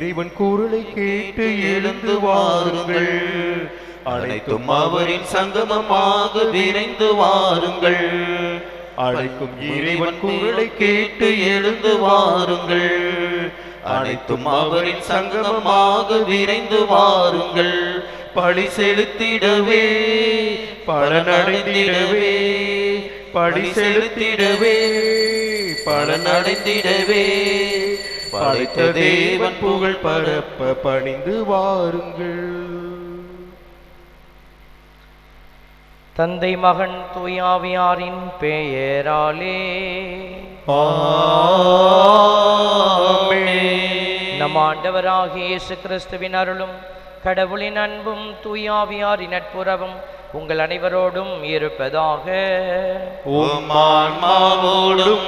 இறைவன் குரலை கேட்டு எழுந்து வாருங்கள் அனைத்தும் அவரின் சங்கமமாக விரைந்து வாருங்கள் அழைக்கும் இறைவன் குரலை கேட்டு எழுந்து வாருங்கள் அனைத்தும் அவரின் சங்கமமாக விரைந்து வாருங்கள் பழி செலுத்திடவே பலனடைந்திடவே பழி செலுத்திடவே பலனடைந்திடவே படைத்த தேவன் புகழ் பரப்ப பரப்ப பணிந்து வாருங்கள் தந்தை மகன் தூயாவியாரின் பெயராலே நம் ஆண்டவராகிய இயேசு கிறிஸ்துவின் அருளும் கடவுளின் அன்பும் தூயாவியாரின் நட்புறவும் உங்கள் அனைவரோடும் இருப்பதாக உம் ஆன்மாவோடும்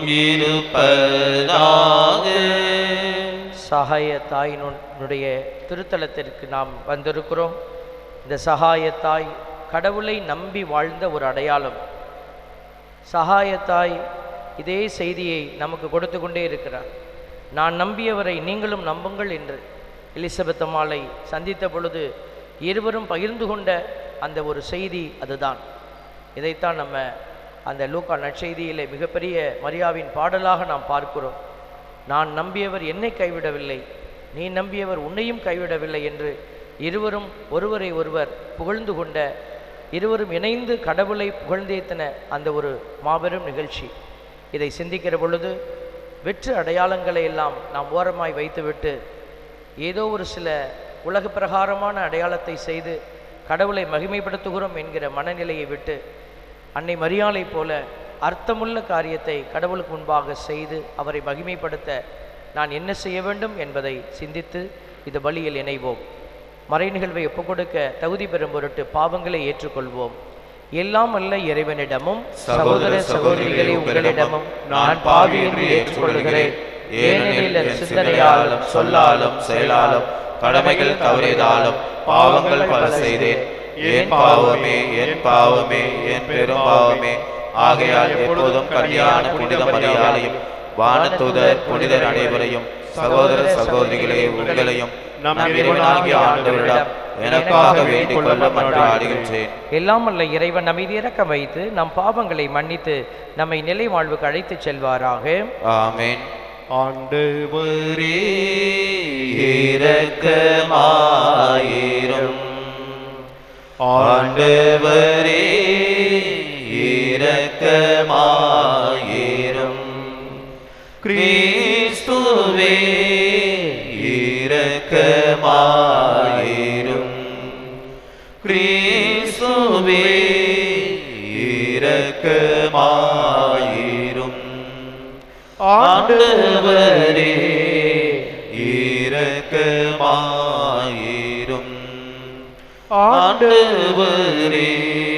இருப்பதாக சகாய தாயினுடைய திருத்தலத்திற்கு நாம் வந்திருக்கிறோம் இந்த சகாய தாய் கடவுளை நம்பி வாழ்ந்த ஒரு அடையாளம் சகாய தாய் இதே செய்தியை நமக்கு கொடுத்து கொண்டே இருக்கிறார் நான் நம்பியவரை நீங்களும் நம்புங்கள் என்று எலிசபெத் அம்மாளை சந்தித்த பொழுது இருவரும் பகிர்ந்து கொண்ட அந்த ஒரு செய்தி அதுதான் இதைத்தான் நம்ம அந்த லூக்கா நற்செய்தியிலே மிகப்பெரிய மரியாவின் பாடலாக நாம் பார்க்கிறோம் நான் நம்பியவர் என்னை கைவிடவில்லை நீ நம்பியவர் உன்னையும் கைவிடவில்லை என்று இருவரும் ஒருவரை ஒருவர் புகழ்ந்து கொண்ட இருவரும் இணைந்து கடவுளை புகழ்ந்தேத்தின அந்த ஒரு மாபெரும் நிகழ்ச்சி இதை சிந்திக்கிற பொழுது வெற்று அடையாளங்களை எல்லாம் நாம் ஓரமாய் வைத்துவிட்டு ஏதோ ஒரு சில உலக பிரகாரமான அடையாளத்தை செய்து கடவுளை மகிமைப்படுத்துகிறோம் என்கிற மனநிலையை விட்டு அன்னை மரியாளை போல அர்த்தமுள்ள காரியத்தை கடவுளுக்கு முன்பாக செய்து அவரை மகிமைப்படுத்த நான் என்ன செய்ய வேண்டும் என்பதை சிந்தித்து இது பலியில் இணைவோம் மறை நிகழ்வை ஒப்புக்கொடுக்க தகுதி பெறும் பொருட்டு பாவங்களை ஏற்றுக்கொள்வோம் எல்லாம் அல்ல இறைவனிடமும் சகோதர சகோதரிகளே உங்களிடமும் நான் பாவி என்று ஏற்றுக்கொள்கிறேன் ஏனெனில் என் சிந்தனையாலும் சொல்லாலும் செயலாலும் கடமைகள் தவறியதாலும் பாவங்கள் பல செய்தேன் என் பாவமே என் பாவமே என் பெரும் பாவமே ஆகையால் எப்போதும் கல்யாண புனித மரியாதையும் வானதூதர் புனிதர் அனைவரையும் சகோதர சகோதரிகளே உங்களையும் நம் இறைவனாகிய ஆண்டவரிடம் எனக்காக வேண்டிக் கொள்ள மன்றாடுகின்றேன் எல்லாம் அல்ல இறைவன் அமைதி இறக்க வைத்து நம் பாவங்களை மன்னித்து நம்மை நிலை வாழ்வுக்கு அழைத்துச் செல்வாராக ஆமென் ஆண்டவரே இரக்கமாயிரும் ஆண்டவரே இரக்கமாயிரும் கிறிஸ்துவே இரக்கமாயிரும் கிறிஸ்துவே இரக்கமாயிரும் ஆண்டவரே இரக்கமாயிரும் ஆண்டவரே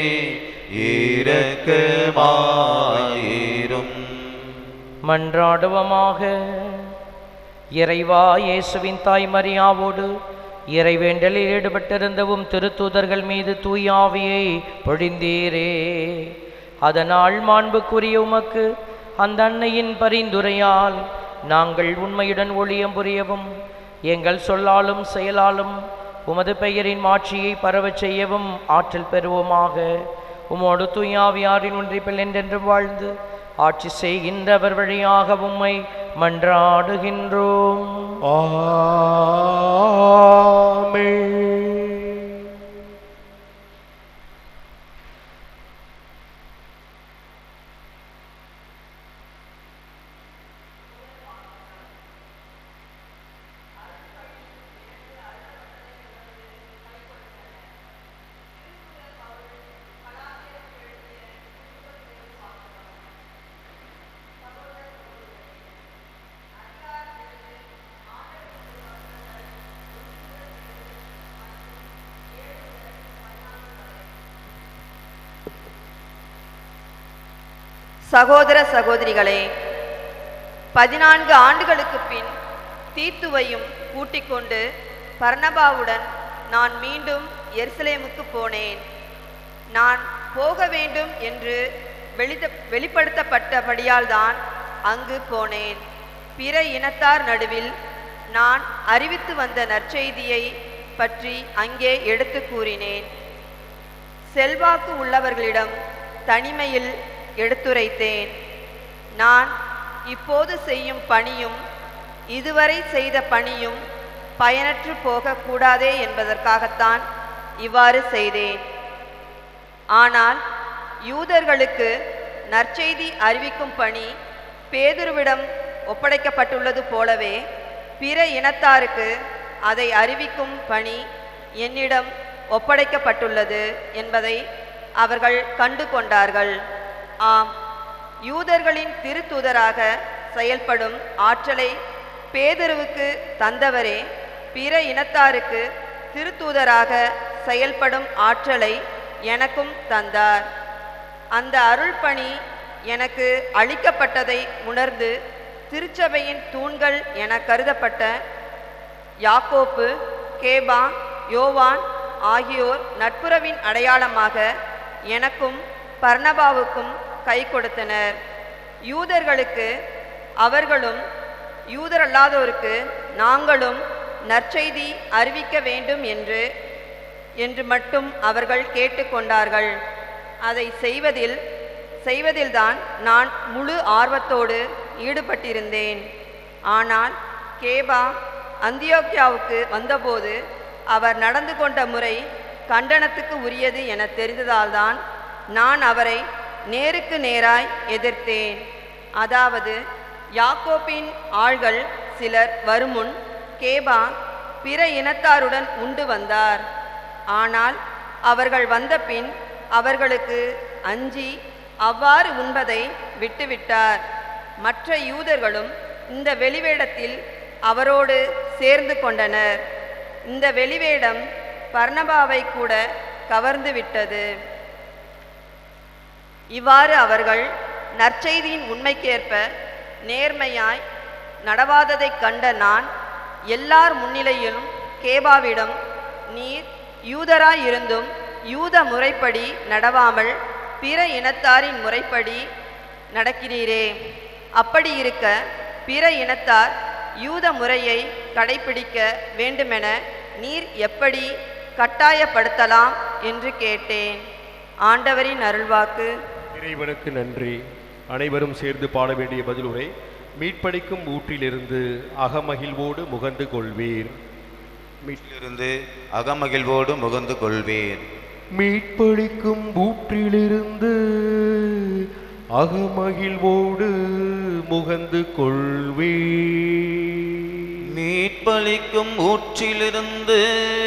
இரக்கமாயிரும் மன்றாடுவமாக இறைவா இயேசுவின் தாய் மரியாவோடு இறைவேண்டலில் ஈடுபட்டிருந்தவும் திருத்தூதர்கள் மீது தூயாவியை பொழிந்தீரே அதனால் மாண்புக்குரிய உமக்கு அந்த அன்னையின் பரிந்துரையால் நாங்கள் உண்மையுடன் ஒளியம் புரியவும் எங்கள் சொல்லாலும் செயலாலும் உமது பெயரின் மாட்சியை பரவச் செய்யவும் ஆற்றல் பெறுவோமாக உமோடு தூயாவியாரின் ஒன்றிப்பில் என்றென்றும் வாழ்ந்து ஆட்சி செய்கின்றவர் வழியாக உம்மை மன்றாடுகின்றோம் ஆமென் சகோதர சகோதரிகளே பதினான்கு ஆண்டுகளுக்கு பின் தீத்துவையும் கூட்டிக் கொண்டு பர்னபாவுடன் நான் மீண்டும் எருசலேமுக்கு போனேன் நான் போக வேண்டும் என்று வெளித வெளிப்படுத்தப்பட்டபடியால் தான் அங்கு போனேன் பிற இனத்தார் நடுவில் நான் அறிவித்து வந்த நற்செய்தியை பற்றி அங்கே எடுத்து கூறினேன் செல்வாக்கு உள்ளவர்களிடம் தனிமையில் எடுத்துரைத்தேன் நான் இப்போது செய்யும் பணியும் இதுவரை செய்த பணியும் பயனற்று போகக்கூடாதே என்பதற்காகத்தான் இவ்வாறு செய்தேன் ஆனால் யூதர்களுக்கு நற்செய்தி அறிவிக்கும் பணி பேதுருவிடம் ஒப்படைக்கப்பட்டுள்ளது போலவே பிற இனத்தாருக்கு அதை அறிவிக்கும் பணி என்னிடம் ஒப்படைக்கப்பட்டுள்ளது என்பதை அவர்கள் கண்டு கொண்டார்கள் ஆம் யூதர்களின் திருத்தூதராக செயல்படும் ஆற்றலை பேதுருவுக்கு தந்தவரே பிற இனத்தாருக்கு திருத்தூதராக செயல்படும் ஆற்றலை எனக்கும் தந்தார் அந்த அருள்பணி எனக்கு அளிக்கப்பட்டதை உணர்ந்து திருச்சபையின் தூண்கள் என கருதப்பட்ட யாக்கோப்பு கேபா யோவான் ஆகியோர் நட்புறவின் அடையாளமாக எனக்கும் பர்னபாவுக்கும் கை கொடுத்தனர் யூதர்களுக்கு அவர்களும் யூதரல்லாதோருக்கு நாங்களும் நற்செய்தி அறிவிக்க வேண்டும் என்று என்று மட்டும் அவர்கள் கேட்டுக்கொண்டார்கள் அதை செய்வதில் செய்வதில்தான் நான் முழு ஆர்வத்தோடு ஈடுபட்டிருந்தேன் ஆனால் கேபா அந்தியோக்கியாவுக்கு வந்தபோது அவர் நடந்து கொண்ட முறை கண்டனத்துக்கு உரியது என தெரிந்ததால்தான் நான் அவரை நேருக்கு நேராய் எதிர்த்தேன் அதாவது யாக்கோப்பின் ஆள்கள் சிலர் வருமுன் கேபா பிற இனத்தாருடன் உண்டு வந்தார் ஆனால் அவர்கள் வந்தபின் அவர்களுக்கு அஞ்சி அவ்வாறு உண்பதை விட்டுவிட்டார் மற்ற யூதர்களும் இந்த வெளிவேடத்தில் அவரோடு சேர்ந்து கொண்டனர் இந்த வெளிவேடம் பர்ணபாவை கூட கவர்ந்து விட்டது இவ்வாறு அவர்கள் நற்செய்தியின் உண்மைக்கேற்ப நேர்மையாய் நடவாததைக் கண்ட நான் எல்லார் முன்னிலையிலும் கேபாவிடம் நீர் யூதராயிருந்தும் யூத முறைப்படி நடவாமல் பிற இனத்தாரின் முறைப்படி நடக்கிறீரே அப்படி இருக்க பிற இனத்தார் யூத முறையை கடைபிடிக்க வேண்டுமென நீர் எப்படி கட்டாயப்படுத்தலாம் என்று கேட்டேன் ஆண்டவரின் அருள்வாக்கு இறைவனுக்கு நன்றி அனைவரும் சேர்ந்து பாட வேண்டிய பதிலுரை மீட்பளிக்கும் ஊற்றிலிருந்து அகமகிழ்வோடு முகந்து கொள்வீர் இருந்து அகமகிழ்வோடு முகந்து கொள்வேன் மீட்பளிக்கும் ஊற்றிலிருந்து அகமகிழ்வோடு முகந்து கொள்வீர் மீட்பளிக்கும் ஊற்றிலிருந்து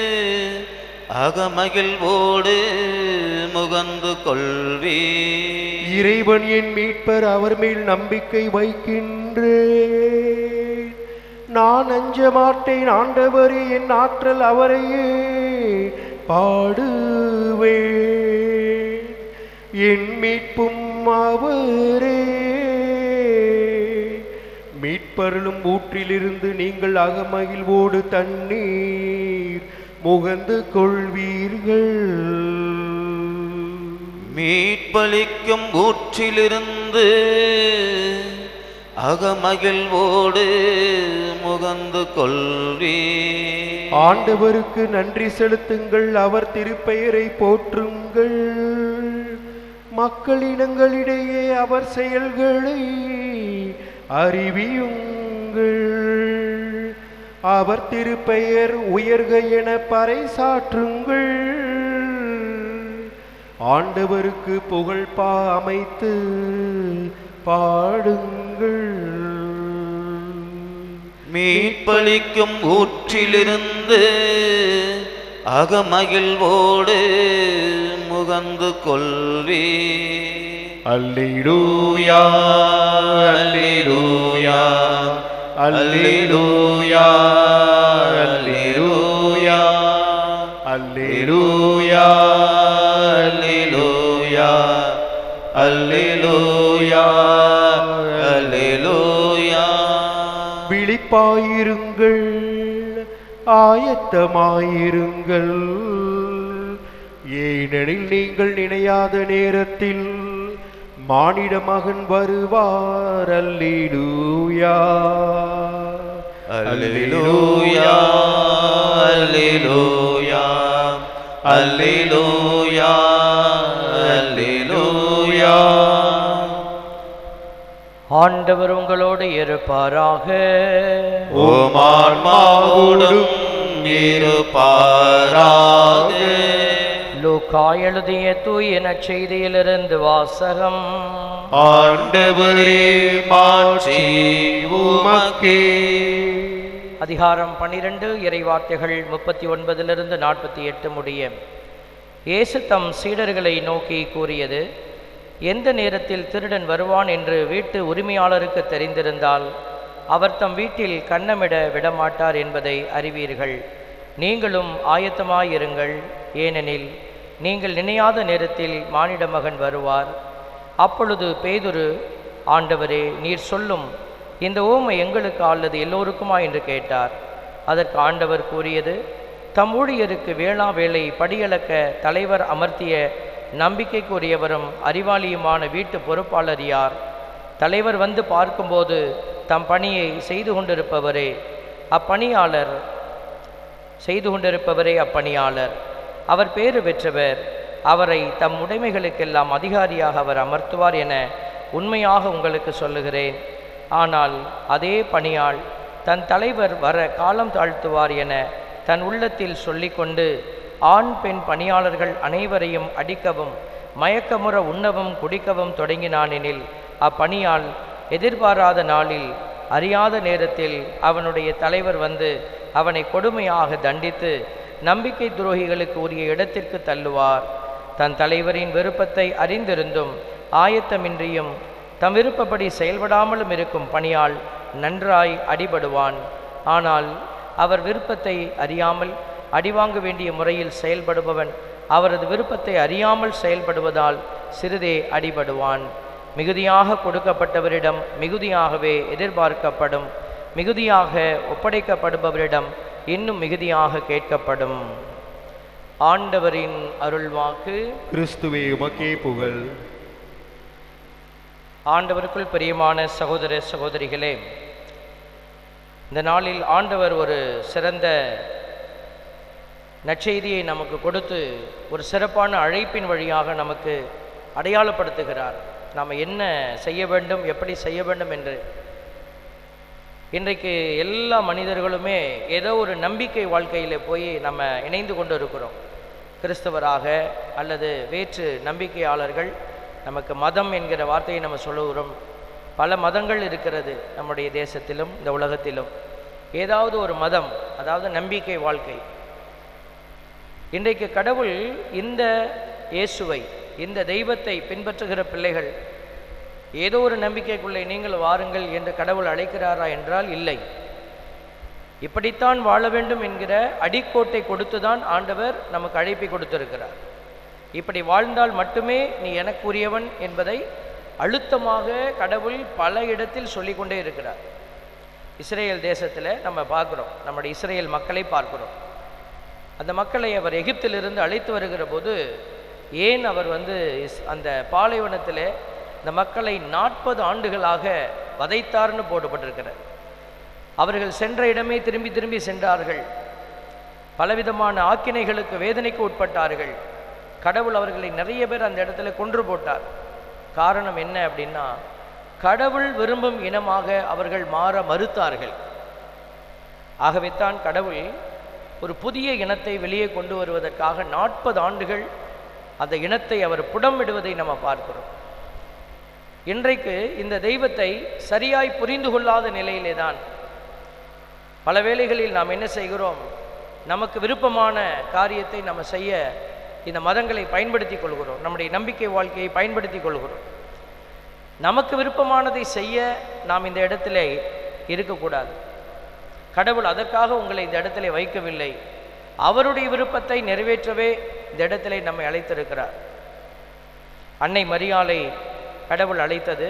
அகமகிழ்வோடு முகந்து கொள்வே இறைவன் என் மீட்பர் அவர் மேல் நம்பிக்கை வைக்கின்றேன் நான் அஞ்ச மாட்டேன் ஆண்டவரே என் ஆற்றல் அவரையே பாடுவேன் என் மீட்பும் அவரே மீட்பருளும் ஊற்றிலிருந்து நீங்கள் அகமகிழ்வோடு தண்ணீர் முகந்து கொள்வீர்கள் மீட்பளிக்கும் ஊற்றிலிருந்து அகமகிழ்வோடு முகந்து கொள்வே ஆண்டவருக்கு நன்றி செலுத்துங்கள் அவர் திருப்பெயரை போற்றுங்கள் மக்களினங்களிடையே அவர் செயல்களை அறிவியுங்கள் அவர் திருப்பெயர் உயர்க என பறைசாற்றுங்கள் ஆண்டவருக்கு புகழ் பா அமைத்து பாடுங்கள் மீட்பளிக்கும் ஊற்றிலிருந்து அகமகிழ்வோடு முகந்து கொள்வே அல்லேலூயா அல்லேலூயா அல்லேலூயா அல்லேலூயா அல்லேலூயா அல்லேலூயா அல்லேலூயா அல்லேலூயா விழிப்பாயிருங்கள் ஆயத்தமாயிருங்கள் ஏனெனில் நீங்கள் நினையாத நேரத்தில் மானிட மகன் வருவார் அல்லேலூயா அல்லேலூயா அல்லேலூயா அல்லேலூயா அல்லேலூயா ஆண்டவர் உங்களோடு இருப்பாராக ஓம் ஆன்மாவோடும் இருப்பாராக லூக்கா எழுதிய தூய நற்செய்தியிலிருந்து வாசகம் ஆண்டவரே மாட்சி உமக்கே அதிகாரம் பன்னிரண்டு இறைவார்த்தைகள் முப்பத்தி ஒன்பதிலிருந்து நாற்பத்தி எட்டு முடிய இயேசு தம் சீடர்களை நோக்கி கூறியது எந்த நேரத்தில் திருடன் வருவான் என்று வீட்டு உரிமையாளருக்கு தெரிந்திருந்தால் அவர் தம் வீட்டில் கன்னமிட விடமாட்டார் என்பதை அறிவீர்கள் நீங்களும் ஆயத்தமாயிருங்கள் ஏனெனில் நீங்கள் நினையாத நேரத்தில் மானிட மகன் வருவார் அப்பொழுது பேதுரு ஆண்டவரே நீர் சொல்லும் இந்த ஓமை எங்களுக்கு அல்லது எல்லோருக்குமா என்று கேட்டார் அதற்கு ஆண்டவர் கூறியது தம் ஊழியருக்கு வேளா வேளை படியளக்க தலைவர் அமர்த்திய நம்பிக்கைக்குரியவரும் அறிவாளியுமான வீட்டு பொறுப்பாளர் யார் தலைவர் வந்து பார்க்கும்போது தம் பணியை செய்து கொண்டிருப்பவரே அப்பணியாளர் செய்து கொண்டிருப்பவரே அப்பணியாளர் அவர் பேறு பெற்றவர் அவரை தம் உடைமைகளுக்கெல்லாம் அதிகாரியாக அவர் அமர்த்துவார் என உண்மையாக உங்களுக்கு சொல்லுகிறேன் ஆனால் அதே பணியாள் தன் தலைவர் வர காலம் தாழ்த்துவார் என தன் உள்ளத்தில் சொல்லிக்கொண்டு ஆண் பெண் பணியாளர்கள் அனைவரையும் அடிக்கவும் மயக்கமுற உண்ணவும் குடிக்கவும் தொடங்கினானெனில் அப்பணியாள் எதிர்பாராத நாளில் அறியாத நேரத்தில் அவனுடைய தலைவர் வந்து அவனை கொடுமையாக தண்டித்து நம்பிக்கை துரோகிகளுக்கு உரிய இடத்திற்கு தள்ளுவார் தன் தலைவரின் விருப்பத்தை அறிந்திருந்தும் ஆயத்தமின்றியும் தம் விருப்பப்படி செயல்படாமலும் இருக்கும் பணியால் நன்றாய் அடிபடுவான் ஆனால் அவர் விருப்பத்தை அறியாமல் அடிவாங்க வேண்டிய முறையில் செயல்படுபவன் அவரது விருப்பத்தை அறியாமல் செயல்படுவதால் சிறிதே அடிபடுவான் மிகுதியாக கொடுக்கப்பட்டவரிடம் மிகுதியாகவே எதிர்பார்க்கப்படும் மிகுதியாக ஒப்படைக்கப்படுபவரிடம் இன்னும் மிகுதியாக கேட்கப்படும் ஆண்டவரின் அருள்வாக்கு கிறிஸ்துவே உமக்கே புகழ் ஆண்டவருக்குள் பிரியமான சகோதர சகோதரிகளே இந்த நாளில் ஆண்டவர் ஒரு சிறந்த நற்செய்தியை நமக்கு கொடுத்து ஒரு சிறப்பான அழைப்பின் வழியாக நமக்கு அடையாளப்படுத்துகிறார் நாம் என்ன செய்ய வேண்டும் எப்படி செய்ய வேண்டும் என்று இன்றைக்கு எல்லா மனிதர்களுமே ஏதோ ஒரு நம்பிக்கை வாழ்க்கையில் போய் நம்ம இணைந்து கொண்டு இருக்கிறோம் கிறிஸ்தவராக அல்லது வேற்று நம்பிக்கையாளர்கள் நமக்கு மதம் என்கிற வார்த்தையை நம்ம சொல்லுகிறோம் பல மதங்கள் இருக்கிறது நம்முடைய தேசத்திலும் இந்த உலகத்திலும் ஏதாவது ஒரு மதம் அதாவது நம்பிக்கை வாழ்க்கை இன்றைக்கு கடவுள் இந்த இயேசுவை இந்த தெய்வத்தை பின்பற்றுகிற பிள்ளைகள் ஏதோ ஒரு நம்பிக்கைக்குள்ளே நீங்கள் வாருங்கள் என்று கடவுள் அழைக்கிறாரா என்றால் இல்லை இப்படித்தான் வாழ வேண்டும் என்கிற அடிக்கோட்டை கொடுத்துதான் ஆண்டவர் நமக்கு அழைப்பை கொடுத்திருக்கிறார் இப்படி வாழ்ந்தால் மட்டுமே நீ எனக்குரியவன் என்பதை அழுத்தமாக கடவுள் பல இடத்தில் சொல்லிக்கொண்டே இருக்கிறார் இஸ்ரேல் தேசத்தில் நம்ம பார்க்குறோம் நம்முடைய இஸ்ரேல் மக்களை பார்க்கிறோம் அந்த மக்களை அவர் எகிப்திலிருந்து அழைத்து வருகிற போது ஏன் அவர் வந்து இஸ்- அந்த பாலைவனத்தில் இந்த மக்களை நாற்பது ஆண்டுகளாக வதைத்தார்னு போடப்பட்டிருக்கிறார் அவர்கள் சென்ற இடமே திரும்பி திரும்பி சென்றார்கள் பலவிதமான ஆக்கினைகளுக்கு வேதனைக்கு உட்பட்டார்கள் கடவுள் அவர்களை நிறைய பேர் அந்த இடத்துல கொன்று போட்டார் காரணம் என்ன அப்படின்னா கடவுள் விரும்பும் இனமாக அவர்கள் மாற மறுத்தார்கள் ஆகவே தான் கடவுள் ஒரு புதிய இனத்தை வெளியே கொண்டு வருவதற்காக நாற்பது ஆண்டுகள் அந்த இனத்தை அவர் புடமிடுவதை நம்ம பார்க்கிறோம் இன்றைக்கு இந்த தெய்வத்தை சரியாய் புரிந்து கொள்ளாத நிலையிலே தான் பல வேளைகளில் நாம் என்ன செய்கிறோம் நமக்கு விருப்பமான காரியத்தை நம்ம செய்ய இந்த மதங்களை பயன்படுத்தி கொள்கிறோம் நம்முடைய நம்பிக்கை வாழ்க்கையை பயன்படுத்தி கொள்கிறோம் நமக்கு விருப்பமானதை செய்ய நாம் இந்த இடத்துல இருக்கக்கூடாது கடவுள் அதற்காக உங்களை இந்த இடத்துல வைக்கவில்லை அவருடைய விருப்பத்தை நிறைவேற்றவே இந்த இடத்திலே நம்மை அழைத்திருக்கிறார் அன்னை மரியாளை கடவுள் அழைத்தது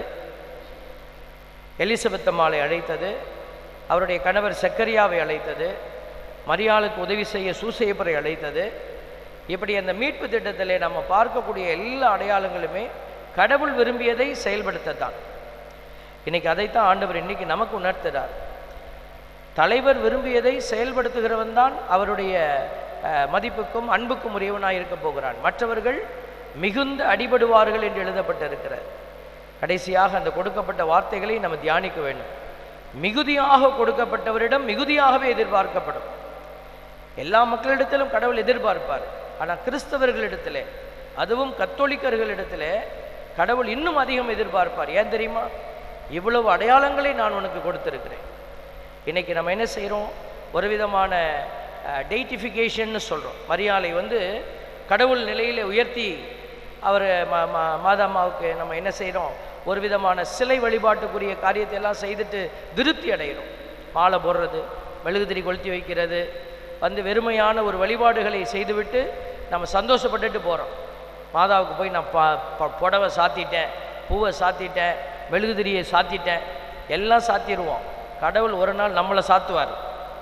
எலிசபெத் அம்மாளை அழைத்தது அவருடைய கணவர் சக்கரியாவை அழைத்தது மரியாளுக்கு உதவி செய்ய சூசையப்பரை அழைத்தது இப்படி அந்த மீட்பு திட்டத்திலே நம்ம பார்க்கக்கூடிய எல்லா அடையாளங்களுமே கடவுள் விரும்பியதை செயல்படுத்தத்தான் இன்னைக்கு அதைத்தான் ஆண்டவர் இன்னைக்கு நமக்கு உணர்த்துறார் தலைவர் விரும்பியதை செயல்படுத்துகிறவன் தான் அவருடைய அஹ், மதிப்புக்கும் அன்புக்கும் உரியவனாய் இருக்க போகிறான் மற்றவர்கள் மிகுந்த அடிபடுவார்கள் என்று எழுதப்பட்டிருக்கிறது கடைசியாக அந்த கொடுக்கப்பட்ட வார்த்தைகளை நம்ம தியானிக்க வேண்டும் மிகுதியாக கொடுக்கப்பட்டவரிடம் மிகுதியாகவே எதிர்பார்க்கப்படும் எல்லா மக்களிடத்திலும் கடவுள் எதிர்பார்ப்பார் ஆனால் கிறிஸ்தவர்களிடத்திலே அதுவும் கத்தோலிக்கர்களிடத்திலே கடவுள் இன்னும் அதிகம் எதிர்பார்ப்பார் ஏன் தெரியுமா இவ்வளவு அடையாளங்களை நான் உனக்கு கொடுத்திருக்கிறேன் இன்னைக்கு நம்ம என்ன செய்கிறோம் ஒரு விதமான டெய்டிஃபிகேஷன்னு சொல்கிறோம் மரியாதை வந்து கடவுள் நிலையில் உயர்த்தி அவர் மா மா மாதாமாவுக்கு நம்ம என்ன செய்கிறோம் ஒரு விதமான சிலை வழிபாட்டுக்குரிய காரியத்தை எல்லாம் செய்துட்டு திருப்தி அடைகிறோம் மாலை போடுறது மெழுகுதிரி கொளுத்தி வைக்கிறது வந்து வெறுமையான ஒரு வழிபாடுகளை செய்துவிட்டு நம்ம சந்தோஷப்பட்டுட்டு போகிறோம் மாதாவுக்கு போய் நான் ப ப- புடவை சாத்திட்டேன் பூவை சாத்திட்டேன் மெழுகுதிரியை சாத்திட்டேன் எல்லாம் சாத்திடுவோம் கடவுள் ஒரு நாள் நம்மளை சாத்துவார்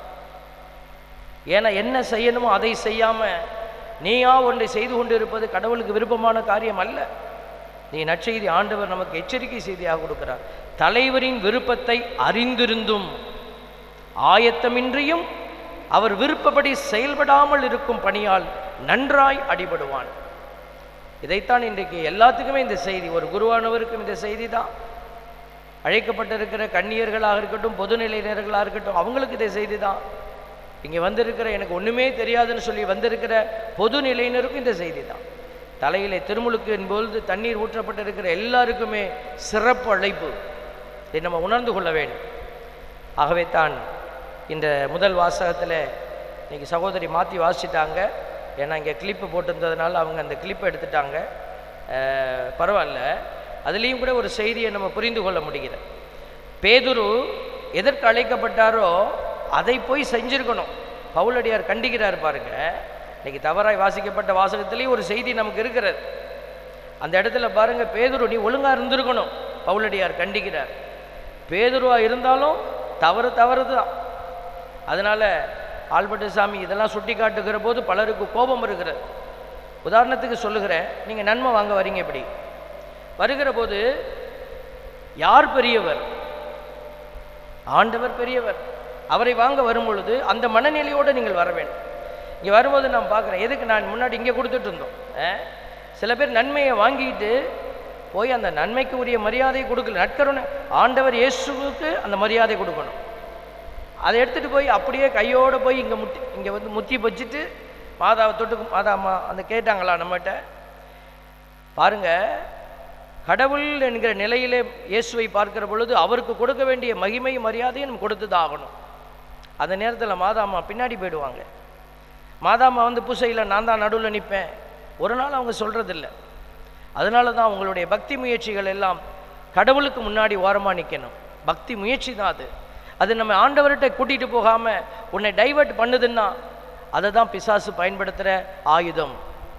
ஏன்னா என்ன செய்யணுமோ அதை செய்யாமல் நீயா ஒன்றை செய்து கொண்டு இருப்பது கடவுளுக்கு விருப்பமான காரியம் அல்ல நீ நற்செய்தி ஆண்டவர் நமக்கு எச்சரிக்கை செய்தியாக கொடுக்கிறார் தலைவரின் விருப்பத்தை அறிந்திருந்தும் ஆயத்தமின்றியும் அவர் விருப்பப்படி செயல்படாமல் இருக்கும் பணியால் நன்றாய் அடிபடுவான் இதைத்தான் இன்றைக்கு எல்லாத்துக்குமே இந்த செய்தி ஒரு குருவானவருக்கும் இந்த செய்தி தான் அழைக்கப்பட்டிருக்கிற கன்னியர்களாக இருக்கட்டும் பொதுநிலையினர்களாக இருக்கட்டும் அவங்களுக்கு இந்த செய்தி தான் இங்கே வந்திருக்கிற எனக்கு ஒன்றுமே தெரியாதுன்னு சொல்லி வந்திருக்கிற பொது நிலையினருக்கும் இந்த செய்தி தான் தலையிலே திருமுழுக்கு பொழுது தண்ணீர் ஊற்றப்பட்டிருக்கிற எல்லாருக்குமே சிறப்பு அழைப்பு இதை நம்ம உணர்ந்து கொள்ள வேண்டும் ஆகவே தான் இந்த முதல் வாசகத்தில் இன்னைக்கு சகோதரி மாற்றி வாசிட்டாங்க ஏன்னா இங்கே கிளிப்பு போட்டிருந்ததுனால அவங்க அந்த கிளிப்பை எடுத்துட்டாங்க அஹ், பரவாயில்ல அதுலேயும் கூட ஒரு செய்தியை நம்ம புரிந்து கொள்ள முடிகிறது பேதுரு எதற்கு அழைக்கப்பட்டாரோ அதை போய் செஞ்சிருக்கணும் பவுலடியார் கண்டிக்கிறார் பாருங்க இன்னைக்கு தவறாய் வாசிக்கப்பட்ட வாசகத்திலேயும் ஒரு செய்தி நமக்கு இருக்கிறது அந்த இடத்துல பாருங்க பேதுரு நீ ஒழுங்கா இருந்திருக்கணும் பவுலடியார் கண்டிக்கிறார் பேதுருவா இருந்தாலும் தவறு தவறு தான் அதனால ஆல்பர்ட் சாமி இதெல்லாம் சுட்டி காட்டுகிற போது பலருக்கு கோபம் இருக்கிறது உதாரணத்துக்கு சொல்லுகிறேன் நீங்கள் நன்மை வாங்க வரீங்க இப்படி வருகிற போது யார் பெரியவர் ஆண்டவர் பெரியவர் அவரை வாங்க வரும் பொழுது அந்த மனநிலையோடு நீங்கள் வர வேண்டும் இங்கே வரும்போது நான் பார்க்குறேன் எதுக்கு நான் முன்னாடி இங்கே கொடுத்துட்டு இருந்தோம் ஆ? சில பேர் நன்மையை வாங்கிட்டு போய் அந்த நன்மைக்கு உரிய மரியாதை கொடுக்கல நற்கருணை ஆண்டவர் இயேசுவுக்கு அந்த மரியாதை கொடுக்கணும் அதை எடுத்துகிட்டு போய் அப்படியே கையோடு போய் இங்கே முட்டி இங்கே வந்து முத்தி வச்சுட்டு மாதாவை தொட்டு மாதா அம்மா அந்த கேட்டாங்களா நம்மகிட்ட பாருங்க கடவுள் என்கிற நிலையிலே இயேசுவை பார்க்கிற பொழுது அவருக்கு கொடுக்க வேண்டிய மகிமை மரியாதையை நம்ம கொடுத்து தான் ஆகணும் அந்த நேரத்தில் மாதாம்மா பின்னாடி போயிடுவாங்க மாதாம்மா வந்து பூசையில் நான் தான் நடுவில் நிற்பேன் ஒரு நாள் அவங்க சொல்கிறதில்ல அதனால தான் உங்களுடைய பக்தி முயற்சிகள் எல்லாம் கடவுளுக்கு முன்னாடி ஓரமாக நிற்கணும் பக்தி முயற்சி தான் அது அது நம்ம ஆண்டவர்கிட்ட கூட்டிகிட்டு போகாமல் உன்னை டைவர்ட் பண்ணுதுன்னா அதை தான் பிசாசு பயன்படுத்துகிற ஆயுதம்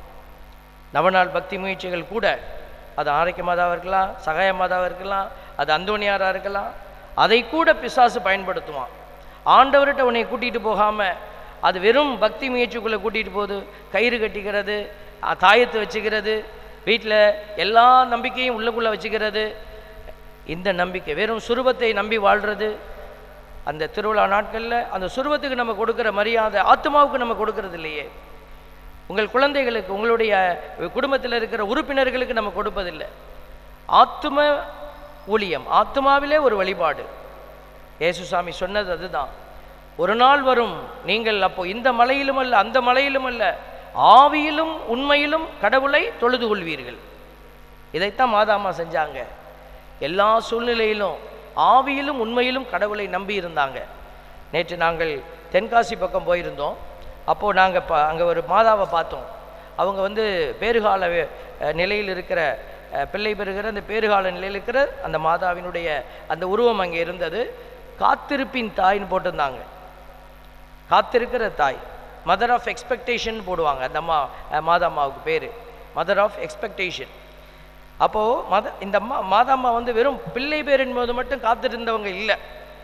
நவநாள் பக்தி முயற்சிகள் கூட அது ஆரோக்கிய மாதாவாக இருக்கலாம் சகாய மாதாவாக இருக்கலாம் அது அந்தோணியாராக இருக்கலாம் அதை கூட பிசாசு பயன்படுத்துவான் ஆண்டவர்கிட்ட உன்னை கூட்டிகிட்டு போகாமல் அது வெறும் பக்தி முயற்சிக்குள்ளே கூட்டிகிட்டு போகுது கயிறு கட்டிக்கிறது அஹ், தாயத்து வச்சுக்கிறது வீட்டில் எல்லா நம்பிக்கையும் உள்ளுக்குள்ளே வச்சுக்கிறது இந்த நம்பிக்கை வெறும் சுரூபத்தை நம்பி வாழ்கிறது அந்த திருவிழா நாட்களில் அந்த சுரூபத்துக்கு நம்ம கொடுக்குற மரியாதை ஆத்மாவுக்கு நம்ம கொடுக்கறது இல்லையே உங்கள் குழந்தைகளுக்கு உங்களுடைய குடும்பத்தில் இருக்கிற உறுப்பினர்களுக்கு நம்ம கொடுப்பதில்லை ஆத்தும ஊழியம் ஆத்மாவிலே ஒரு வழிபாடு இயேசுசாமி சொன்னது அதுதான் ஒரு நாள் வரும் நீங்கள் அப்போ இந்த மலையிலும் அல்ல அந்த மலையிலும் அல்ல ஆவியிலும் உண்மையிலும் கடவுளை தொழுது கொள்வீர்கள் இதைத்தான் மாதாமா செஞ்சாங்க எல்லா சூழ்நிலையிலும் ஆவியிலும் உண்மையிலும் கடவுளை நம்பி இருந்தாங்க நேற்று நாங்கள் தென்காசி பக்கம் போயிருந்தோம் அப்போது நாங்கள் ப அங்கே ஒரு மாதாவை பார்த்தோம் அவங்க வந்து பேறுகால வே- அஹ் நிலையில் இருக்கிற அஹ், பிள்ளை பெறுகிற அந்த பேறுகால நிலையில் இருக்கிற அந்த மாதாவினுடைய அந்த உருவம் அங்கே இருந்தது காத்திருப்பின் தாய்ன்னு போட்டிருந்தாங்க காத்திருக்கிற தாய் மதர் ஆஃப் எக்ஸ்பெக்டேஷன் போடுவாங்க அந்த அம்மா அஹ், மாதாம்மாவுக்கு பேர் மதர் ஆஃப் எக்ஸ்பெக்டேஷன் அப்போது மத இந்த அம்மா மாதாம்மா வந்து வெறும் பிள்ளை பேர் என்பது மட்டும் காத்திருந்தவங்க இல்லை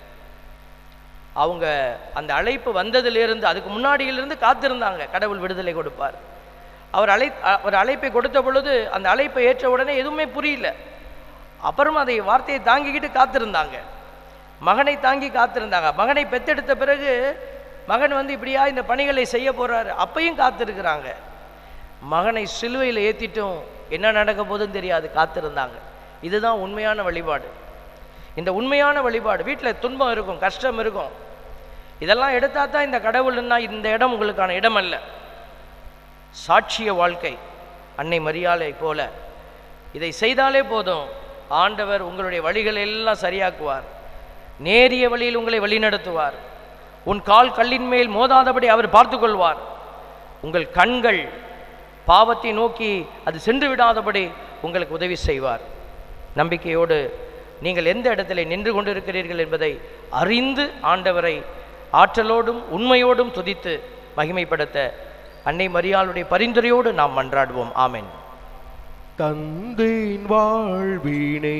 அவங்க அந்த அழைப்பு வந்ததிலிருந்து அதுக்கு முன்னாடியிலிருந்து காத்திருந்தாங்க கடவுள் விடுதலை கொடுப்பார் அவர் அழை அவர் அழைப்பை கொடுத்த பொழுது அந்த அழைப்பை ஏற்ற உடனே எதுவுமே புரியல அப்புறமா அதை வார்த்தையை தாங்கிக்கிட்டு காத்திருந்தாங்க மகனை தாங்கி காத்திருந்தாங்க மகனை பெத்தெடுத்த பிறகு மகன் வந்து இப்படியா இந்த பணிகளை செய்ய போறாரு அப்பையும் காத்திருக்கிறாங்க மகனை சிலுவையில் ஏற்றிட்டும் என்ன நடக்க போகுதுன்னு தெரியாது காத்திருந்தாங்க இதுதான் உண்மையான வழிபாடு இந்த உண்மையான வழிபாடு வீட்டில் துன்பம் இருக்கும் கஷ்டம் இருக்கும் இதெல்லாம் எடுத்தா தான் இந்த கடவுள்னா இந்த இடம் உங்களுக்கான இடம் அல்ல சாட்சிய வாழ்க்கை அன்னை மரியாதை போல இதை செய்தாலே போதும் ஆண்டவர் உங்களுடைய வழிகளை எல்லாம் சரியாக்குவார் நேரிய வழியில் உங்களை வழிநடத்துவார் உன் கால் கல்லின் மேல் மோதாதபடி அவர் பார்த்துக்கொள்வார் உங்கள் கண்கள் பாவத்தை நோக்கி அது சென்று விடாதபடி உங்களுக்கு உதவி செய்வார் நம்பிக்கையோடு நீங்கள் எந்த இடத்துல நின்று கொண்டிருக்கிறீர்கள் என்பதை அறிந்து ஆண்டவரை ஆற்றலோடும் உண்மையோடும் துதித்து மகிமைப்படுத்த அன்னை மரியாளுடைய பரிந்துரையோடு நாம் மன்றாடுவோம் ஆமென் தந்தேன் வாழ்வினை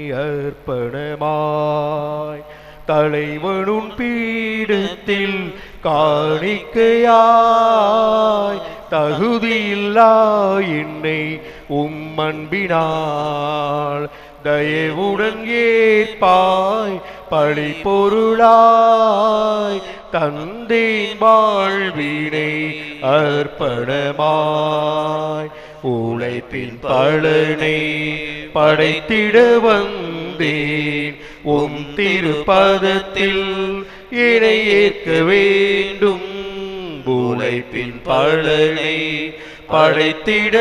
அர்ப்பணமாய் தலைவனுன் பீடத்தில் காணிக்கையாய் தகுதியில்லா என்னை உம் அன்பினால் தயவுடன் ஏற்பாய் பழி பொருளாய் தந்தேன் வாழ்வினை அர்ப்பணமாய் உழைப்பின் பலனை படைத்திட வந்தேன் உம் திருப்பதத்தில் என்னை ஏற்க வேண்டும் உழைப்பின் பலனை படைத்திட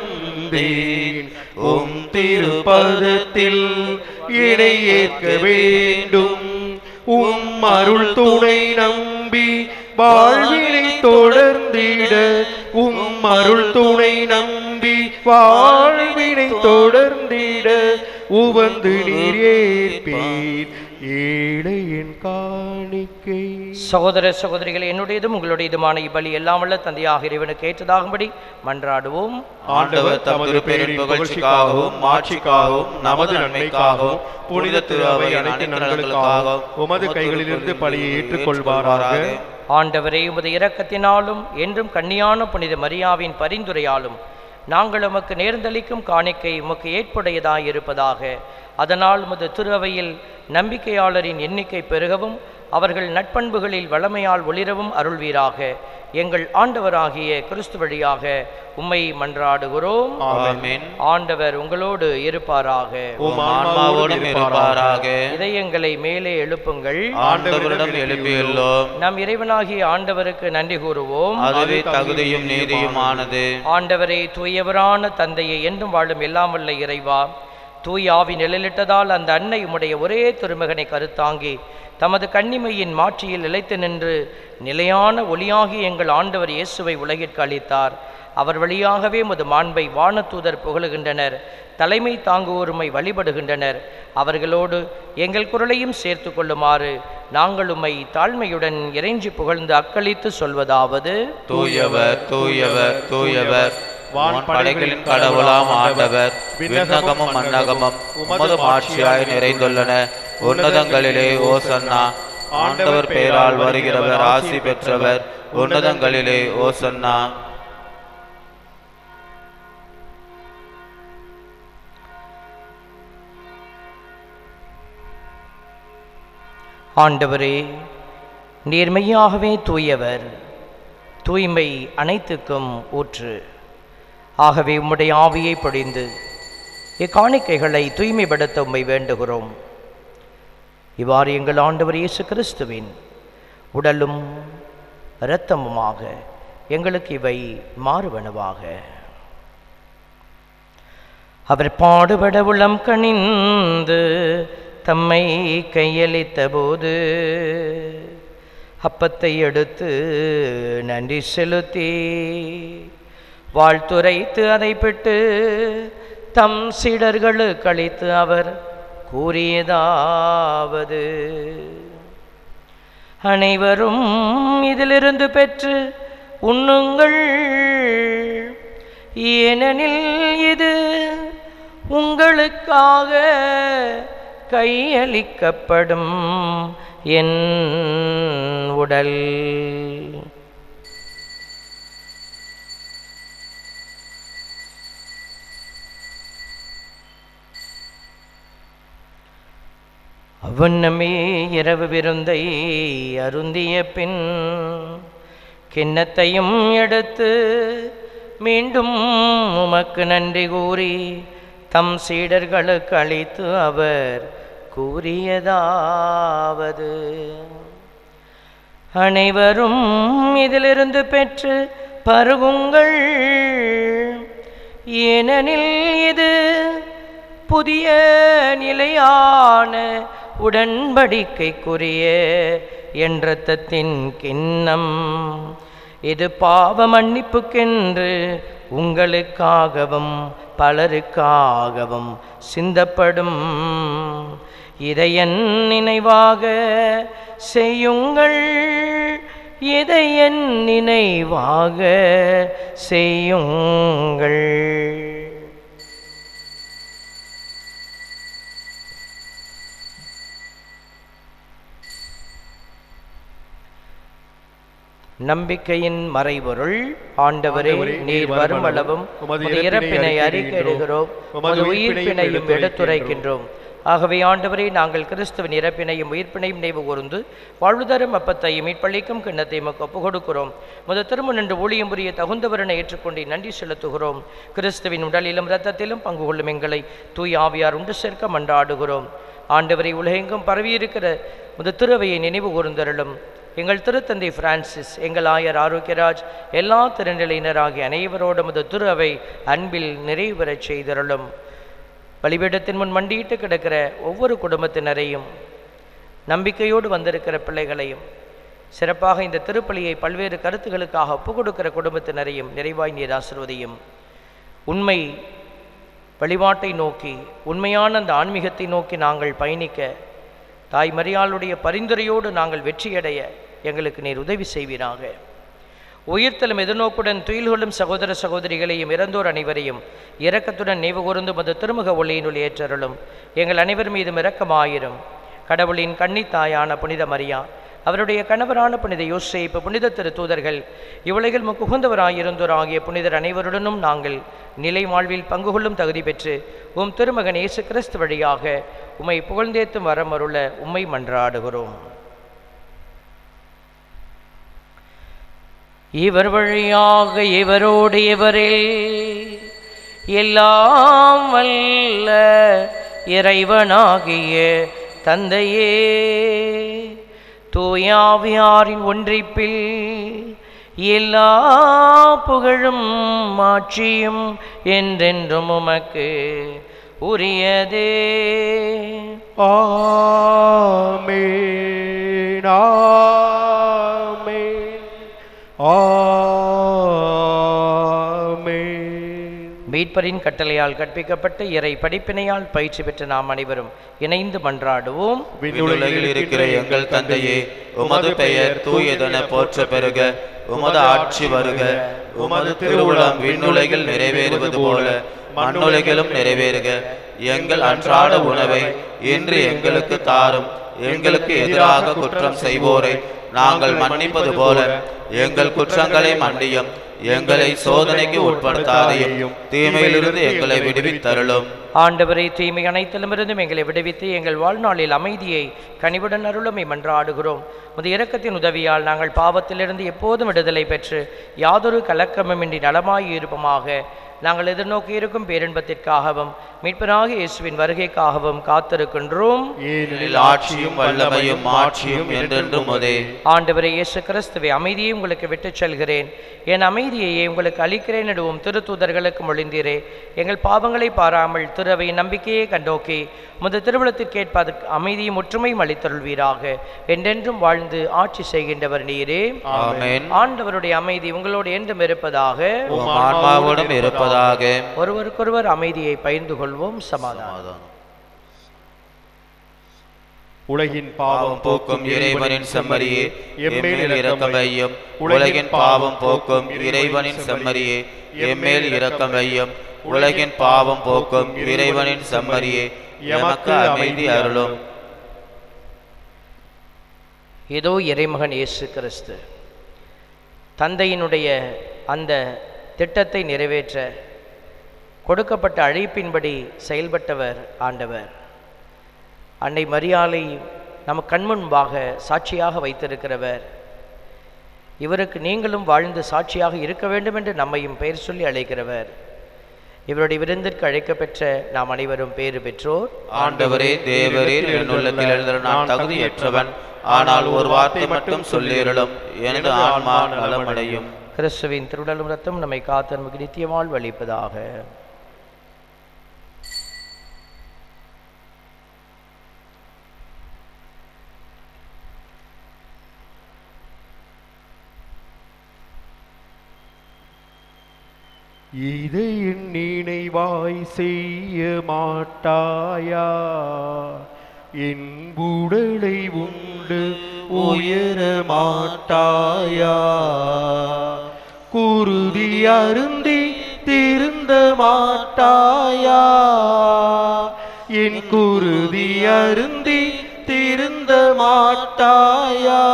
வந்தேன் உம் திருப்பதத்தில் என்னை ஏற்க வேண்டும் உம் அருள் துணை நம்பி வாழ்வினை தொடர்ந்திட உம் அருள் துணை நம்பி வாழ்வினை தொடர்ந்திட உவந்து நீர் ஏற்பீர் ஏழையின் காணிக்கை சகோதர சகோதரிகள் என்னுடையதும் உங்களுடையதுமான இப்பலி எல்லாம் வல்ல தந்தையாக இறைவனுக்கு ஏற்றதாகும்படி மன்றாடுவோம் ஆண்டவர் தமது பேரின் புகழ்ச்சிக்காகவும் மாட்சிக்காகவும் நமது நன்மைக்காகவும் புனித திரு அவை அனைத்து நலன்களுக்காகவும் உமது கைகளிலிருந்து பலியை ஏற்றுக்கொள்வாராக ஆண்டவரே உமது இரக்கத்தினாலும் என்றும் கண்ணியான புனித மரியாவின் பரிந்துரையாலும் நாங்கள் உமக்கு நேர்ந்தளிக்கும் காணிக்கை உமக்கு ஏற்புடையதாய் இருப்பதாக அதனால் உமது திருஅவையில் நம்பிக்கையாளரின் எண்ணிக்கை பெருகவும் அவர்கள் நட்பண்புகளில் வளமையால் ஒளிரவும் அருள்வீராக எங்கள் ஆண்டவராகிய கிறிஸ்து வழியாக உம்மை மன்றாடுகிறோம் ஆமென் ஆண்டவர் உங்களோடு இருப்பாராக உம் ஆன்மாவோடும் இருப்பாராக இதயங்களை மேலே எழுப்புங்கள் ஆண்டவரிடம் எழுப்பியுள்ளோம் நம் இறைவனாகிய ஆண்டவருக்கு நன்றி கூறுவோம் அதுவே தகுதியும் நீதியுமானது ஆண்டவரே தூயவரான தந்தையை என்றும் வாழும் எல்லாம் வல்ல இறைவா தூய ஆவி நிழலிட்டதால் அந்த அன்னை உம்முடைய ஒரே திருமகனை கருத்தாங்கி தமது கன்னிமையின் மாட்சியில் நிலைத்து நின்று நிலையான ஒளியாகி எங்கள் ஆண்டவர் இயேசுவை உலகிற்கு அளித்தார் அவர் வழியாகவே முது மாண்பை வானதூதர் புகழுகின்றனர் தலைமை தாங்குவோருமை வழிபடுகின்றனர் அவர்களோடு எங்கள் குரலையும் சேர்த்து கொள்ளுமாறு நாங்கள் உம்மை தாழ்மையுடன் இறைஞ்சி புகழ்ந்து அக்களித்து சொல்வதாவது தூயவர் தூயவர் தூயவர் வான் படைகளின் கடவுளாம் ஆண்டவர் விண்ணகமும் மன்னகமும் உமது மாட்சியாய் நிறைந்துள்ளன உன்னதங்களிலே ஓசன்னா ஆண்டவர் பெயரால் வருகிறவர் ஆசி பெற்றவர் உன்னதங்களிலே ஓசன்னா ஆண்டவரே நேர்மையாகவே தூயவர் தூய்மை அனைத்துக்கும் ஊற்று ஆகவே உம்முடைய ஆவியை பொழிந்து இக்காணிக்கைகளை தூய்மைப்படுத்த உம்மை வேண்டுகிறோம் இவ்வாறு எங்கள் ஆண்டவர் இயேசு கிறிஸ்துவின் உடலும் இரத்தமுமாக எங்களுக்கு இவை மாறுவனவாக அவர் பாடுபட உளம் கனிந்து தம்மை கையளித்த போது அப்பத்தை எடுத்து நன்றி செலுத்தி வாழ்த்துரைத்து அதை பெற்று தம் சீடர்களுக்கு அளித்து அவர் கூறியதாவது அனைவரும் இதிலிருந்து பெற்று உண்ணுங்கள் ஏனெனில் இது உங்களுக்காக கையளிக்கப்படும் என் உடல் அவ்வண்ணமே இரவு விருந்தை அருந்திய பின் கிண்ணத்தையும் எடுத்து மீண்டும் உமக்கு நன்றி கூறி தம் சீடர்களுக்கு அளித்து அவர் கூறியதாவது அனைவரும் இதிலிருந்து பெற்று பருகுங்கள் ஏனெனில் இது புதிய நிலையான உடன்படிக்கைக்குரிய என்றத்தின் கிண்ணம் இது பாவ மன்னிப்புக்கென்று உங்களுக்காகவும் பலருக்காகவும் சிந்தப்படும் இதை என் நினைவாக செய்யுங்கள் இதை என் நினைவாக செய்யுங்கள் நம்பிக்கையின் மறைபொருள் ஆண்டவரே நீர் வரும் அளவும் உமது இறப்பினை அறிக்கையிடுகிறோம் உமது உயிர்ப்பினையும் எடுத்துரைக்கின்றோம் ஆகவே ஆண்டவரே நாங்கள் கிறிஸ்துவின் இறப்பினையும் உயிர்ப்பினையும் நினைவு கூர்ந்து வாழ்வுதரும் அப்பத்தையும் மீட்பளிக்கும் கிண்ணத்தையும் உமக்கு ஒப்புக் கொடுக்கிறோம் முத திரும்ப நின்று ஊழியம் புரிய தகுந்தவரனை ஏற்றுக்கொண்டு நன்றி செலுத்துகிறோம் கிறிஸ்துவின் உடலிலும் இரத்தத்திலும் பங்கு கொள்ளும் எங்களை தூய் ஆவியார் உண்டு சேர்க்க மன்றாடுகிறோம் ஆண்டவரை உலகெங்கும் பரவியிருக்கிற முத திருவையை நினைவு கூர்ந்தருளும் எங்கள் திருத்தந்தை பிரான்சிஸ் எங்கள் ஆயர் ஆரோக்கியராஜ் எல்லா திருநிலையினராகிய அனைவரோடும் முத திரு அவை அன்பில் நிறைவு பெறச் செய்தருளும் பலிபீடத்தின் முன் மண்டியிட்டு கிடக்கிற ஒவ்வொரு குடும்பத்தினரையும் நம்பிக்கையோடு வந்திருக்கிற பிள்ளைகளையும் சிறப்பாக இந்த திருப்பலியை பல்வேறு கருத்துகளுக்காக ஒப்புக் கொடுக்கிற குடும்பத்தினரையும் நிறைவாய் நீர் ஆசிர்வதியும் உண்மை வழிபாட்டை நோக்கி உண்மையான அந்த ஆன்மீகத்தை நோக்கி நாங்கள் பயணிக்க தாய் மரியாளுடைய பரிந்துரையோடு நாங்கள் வெற்றியடைய எங்களுக்கு நீர் உதவி செய்வீராக உயிர்த்தலும் எதிர்நோக்குடன் துயில் கொள்ளும் சகோதர சகோதரிகளையும் இறந்தோர் அனைவரையும் இரக்கத்துடன் நினைவு கூர்ந்து மது திருமுக ஒளியினுள் ஏற்றருளும் எங்கள் அனைவர் மீதும் இரக்கமாயிரும் கடவுளின் கன்னித்தாயான புனித மரியா அவருடைய கணவரான புனித யோசேப்பு புனித திரு தூதர்கள் இவ்வுலகில் முகுந்தவராயிருந்தோர் ஆகிய புனிதர் அனைவருடனும் நாங்கள் நிலை வாழ்வில் பங்கு கொள்ளும் தகுதி பெற்று உம் திருமகன் இயேசு கிறிஸ்து வழியாக உம்மை புகழ்ந்தேத்தும் வரம் அருள உம்மை மன்றாடுகிறோம் இவர் வழியாக இவரோடு இவரில் எல்லாம் வல்ல இறைவனாகிய தந்தையே தூயாவியாரின் ஒன்றிப்பில் எல்லா புகழும் மாட்சியும் என்றென்றும் உமக்கு உரியதே ஆமென் ஆமென் ஆமென் மீட்பரின் கட்டளையால் கற்பிக்கப்பட்ட இறை படிப்பினையால் பயிற்சி பெற்ற நாம் அனைவரும் இணைந்து மன்றாடுவோம் விண்ணுலகில் இருக்கிற எங்கள் தந்தையே உமது பெயர் தூயதென போற்ற பெறுக உமது ஆட்சி வருக உமது திருவுளம் விண்ணுலகில் நிறைவேறுவது போல மண்ணுலகிலும் நிறைவேறுக எங்கள் அன்றாட உணவை இன்று எங்களுக்கு தாரும் எங்களுக்கு எதிராக குற்றம் செய்வோரை நாங்கள் மன்னிப்பது போல எங்கள் குற்றங்களை மன்னியும் எங்களை சோதனைக்கு உட்படுத்தாதையும் தீமையிலிருந்து எங்களை விடுவித்தருளும் ஆண்டவரை தீமை அனைத்திலுமிருந்தும் எங்களை விடுவித்து எங்கள் வாழ்நாளில் அமைதியை கனிவுடன் அருளுமை மன்றாடுகிறோம் முது இரக்கத்தின் உதவியால் நாங்கள் பாவத்திலிருந்து எப்போதும் விடுதலை பெற்று யாதொரு கலக்கமுமின்றி நலமாய் இருப்போமாக நாங்கள் எதிர்நோக்கி இருக்கும் பேரின்பத்திற்காகவும் மீட்பனாக இயேசுவின் வருகைக்காகவும் காத்திருக்கின்றோம் ஏனெனில் ஆட்சியும் வல்லமையும் மாட்சியும் என்றென்றும் உதே ஆண்டவரே இயேசு கிறிஸ்துவை அமைதியை உங்களுக்கு விட்டுச் செல்கிறேன் என் அமைதியையே உங்களுக்கு அளிக்கிறேன் நடுவும் திருத்தூதர்களுக்கு மொழிந்தீரே எங்கள் பாவங்களை பாராமல் திருவையின் நம்பிக்கையை கண்டோக்கி முத திருவிழத்திற்கேற்ப அதற்கு அமைதியும் ஒற்றுமையும் அளித்தருள்வீராக என்றென்றும் வாழ்ந்து ஆட்சி செய்கின்றவர் நீரே ஆமென் ஆண்டவருடைய அமைதி உங்களோடு என்றும் இருப்பதாக உம் ஆன்மாவோடும் இருப்பதாக ஒருவருக்கொருவர் அமைதியை பகிர்ந்து கொள்வோம் சமாதானம் உலகின் பாவம் பாவம் போக்கும் இறைவனின் செம்மறியே எம்மேல் இரக்கம் வையும் உலகின் பாவம் போக்கும் இறைவனின் செம்மறியே எம்மேல் இரக்கம் வையும் உலகின் பாவம் போக்கும் இறைவனின் செம்மறியே எமக்கு அமைதி அருளும் இதோ இறைமகன் இயேசு கிறிஸ்து தந்தையினுடைய அந்த திட்டத்தை நிறைவேற்ற கொடுக்கப்பட்ட அழைப்பின்படி செயல்பட்டவர் ஆண்டவர் அன்னை மரியாளை நம்ம கண்முன்பாக சாட்சியாக வைத்திருக்கிறவர் இவருக்கு நீங்களும் வாழ்ந்து சாட்சியாக இருக்க வேண்டும் என்று நம்மையும் பெயர் சொல்லி அழைக்கிறவர் இவருடைய விருந்திற்கு அழைக்கப்பெற்ற நாம் அனைவரும் பேறு பெற்றோர் ஆண்டவரே தேவரீர் என் உள்ளத்தில் எழுந்த நான் தகுதியற்றவன் ஆனால் ஒரு வார்த்தை மட்டும் சொல்லியருளும் எனது ஆன்மா நலமடையும் கிறிஸ்துவின் திருடலும் ரத்தம் நம்மை காத்து நமக்கு நித்தியமால் வலிப்பதாக இதை என் நினைவாய் செய்ய மாட்டாயா என் உடலை உண்டு உயர மாட்டாயா குருதி அருந்தி திருந்த மாட்டாயா என் குருதி அருந்தி திருந்த மாட்டாயா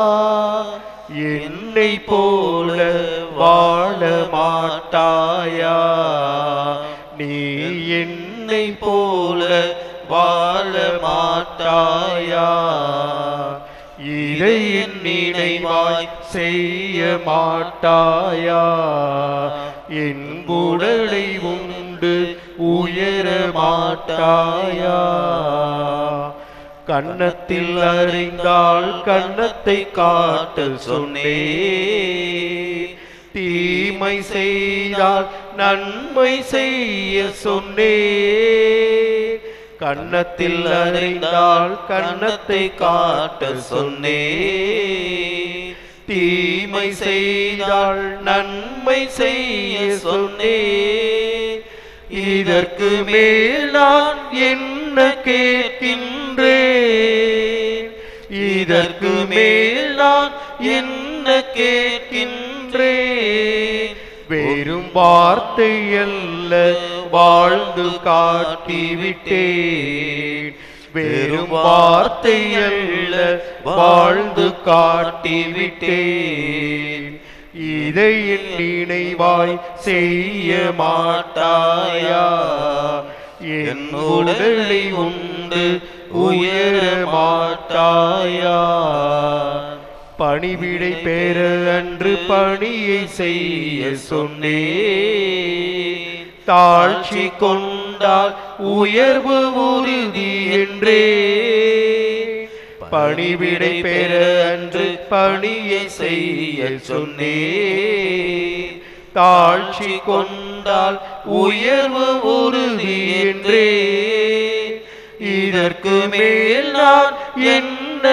என்னை போல வாழ மாட்டாயா நீ என்னை போல வாழ மாட்டாயா இதை என் நினைவாய் செய்ய மாட்டாயா என் உடலை உண்டு உயர மாட்டாயா கன்னத்தில் அறிந்தால் கன்னத்தை காட்ட சொன்னே தீமை செய்தால் நன்மை செய்ய சொன்னே கன்னத்தில் அறிந்தால் கன்னத்தை காட்ட சொன்னே தீமை செய்தால் நன்மை செய்ய சொன்னே இதற்கு மேல் நான் என்ன கேட்கின்றேன் இதற்கு மேல் நான் என்ன கேட்கின்றேன் வெறும் வார்த்தை அல்ல வாழ்ந்து காட்டிவிட்டேன் வெறும் வார்த்தை அல்ல வாழ்ந்து காட்டிவிட்டேன் இதை என் நினைவாய் செய்ய மாட்டாயா என் உடலை உண்டு உயர மாட்டாயா பணிவிடை பெற அன்று பணியை செய்ய சொன்னே தாழ்ச்சி கொண்டால் உயர்வு உறுதி என்றே பணிவிடை பெற அன்று பணியை செய்ய சொன்னே தாழ்ச்சி கொண்டால் உயர்வு உறுதி என்றே இதற்கு மேல் நான் என்ன